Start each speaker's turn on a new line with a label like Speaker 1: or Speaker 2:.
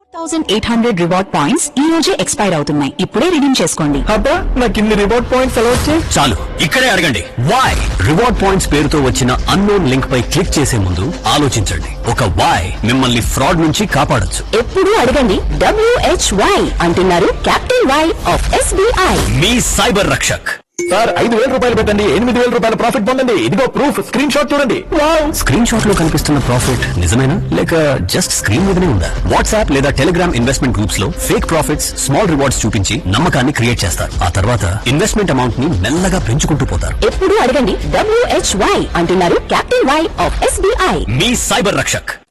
Speaker 1: thousand eight hundred reward points ఈ రోజే expire అవుతున్నాయి ఇప్పుడే రిడీమ్ చేసుకోండి
Speaker 2: అబ్బా నాకు ఇన్ని రివార్డ్ పాయింట్స్ ఎలా వచ్చాయి
Speaker 3: చాలు ఇక్కడే అడగండి వై రివార్డ్ పాయింట్స్ పేరుతో వచ్చిన అన్నోన్ లింక్ పై క్లిక్ చేసే ముందు ఆలోచించండి ఒక వై మిమ్మల్ని ఫ్రాడ్ నుంచి కాపాడొచ్చు
Speaker 1: ఎప్పుడు అడగండి డబ్ల్యూహెచ్వై అంటున్నారు కెప్టెన్ వై ఆఫ్ ఎస్బీఐ
Speaker 3: మీ సైబర్ రక్షక్
Speaker 2: సార్ ఐదు వేల రూపాయలు పెట్టండి ఎనిమిది వేల రూపాయల ప్రాఫిట్ పొందండి ఇదిగో ప్రూఫ్ స్క్రీన్ షాట్ చూడండి
Speaker 3: స్క్రీన్ షాట్ లో కనిపిస్తున్న ప్రాఫిట్ నిజమేనా లేక జస్ట్ స్క్రీన్ మీదనే ఉందా వాట్సాప్ లేదా టెలిగ్రామ్ ఇన్వెస్ట్మెంట్ గ్రూప్స్ లో ఫేక్ ప్రాఫిట్స్ స్మాల్ రివార్డ్స్ చూపించి నమ్మకాన్ని క్రియేట్ చేస్తారు ఆ తర్వాత ఇన్వెస్ట్మెంట్ అమౌంట్ ని మెల్లగా పెంచుకుంటూ పోతారు
Speaker 1: ఎప్పుడు అడగండి డబ్ల్యూహెచ్వై అంటున్నారు కెప్టెన్ వై ఆఫ్ ఎస్బీఐ
Speaker 3: మీ సైబర్ రక్షక్